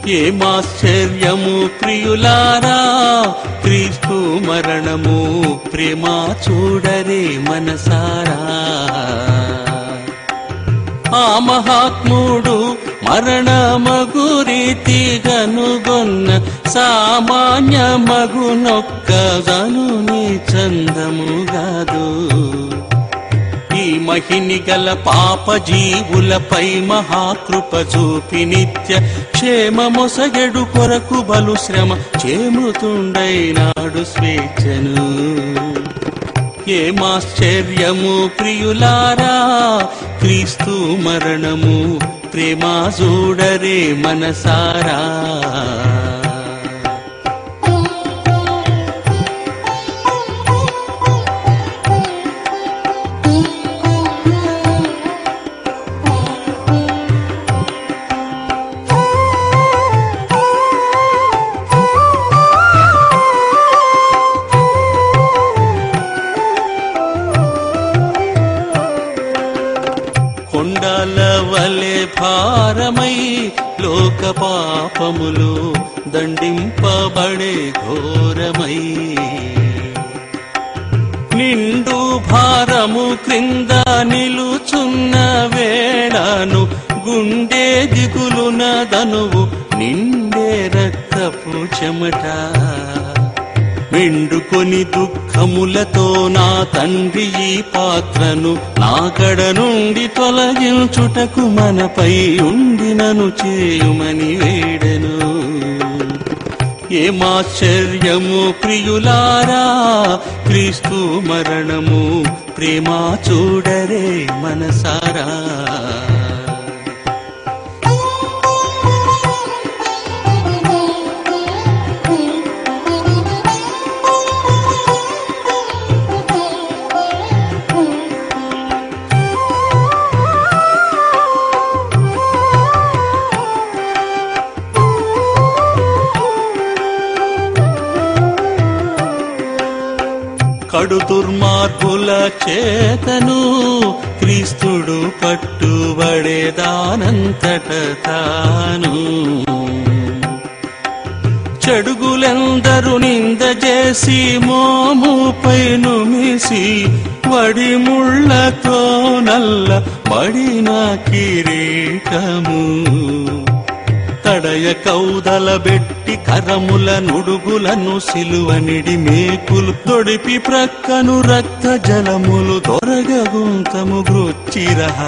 ఏమాశ్చర్యము ప్రియులారా క్రీస్తు మరణము ప్రేమ చూడరే మనసారా ఆ మహాత్ముడు మరణమగు రీతి గనుగొన్న సామాన్య మగునొక్కదను నీ చందముగాదు ఈ మహిని గల పాప జీవులపై మహాకృప చూపి నిత్య క్షేమమొసగెడు కొరకు బలు శ్రమ చేముతుండైనాడు స్వేచ్ఛను ఏమాశ్చర్యము ప్రియులారా క్రీస్తు మరణము ప్రేమ చూడరే మనసారా కొండల వలె భారమై లోక పాపములు దండింపబడే ఘోరమై నిండు భారము క్రింద నిలుచున్న వేళను గుండె దిగులున దనువు నిండే రక్తపు చెమట మెండుకొని దుఃఖములతో నా తండ్రి ఈ పాత్రను నా కడ నుండి తొలగించుటకు మనపై ఉండినను చేయుమని వేడెను ఏమాశ్చర్యము ప్రియులారా క్రీస్తు మరణము ప్రేమ చూడరే మనసారా కడు దుర్మార్గుల చేతను క్రీస్తుడు పట్టుబడేదానంతట తాను చెడుగులెందరు నింద చేసి మోముపై నుమిసి వడి ముళ్ళతో నల్ల మడిన కిరీటము తడయ కౌదల బెట్టి కరముల నుడుగులను సిలువనిడి మేకులు తొడిపి ప్రక్కను రక్త జలములు దొరగగుంతము గృచ్చిరహ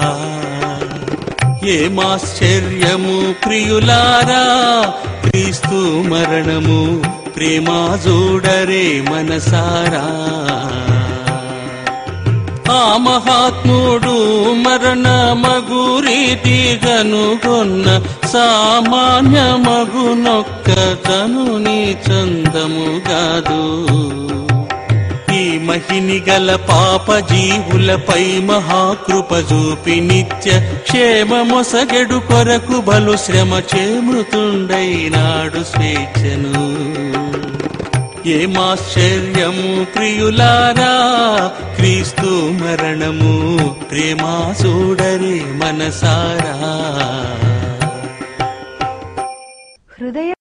ఏమాశ్చర్యము ప్రియులారా క్రీస్తు మరణము ప్రేమ చూడరే మనసారా ఆ మహాత్ముడు మరణ మగు రీతి గనుగొన్న సామాన్య మగునొక్క తను నీ చందము కాదు ఈ మహిని గల పాప జీవులపై మహాకృప చూపి నిత్య క్షేమమొసగెడు కొరకు బలు శ్రమ చేమృతుండైనాడు స్వేచ్ఛను ఏమాశ్చర్యము ప్రియులారా క్రీస్తు మరణము ప్రేమ చూడరే మనసారా హృదయ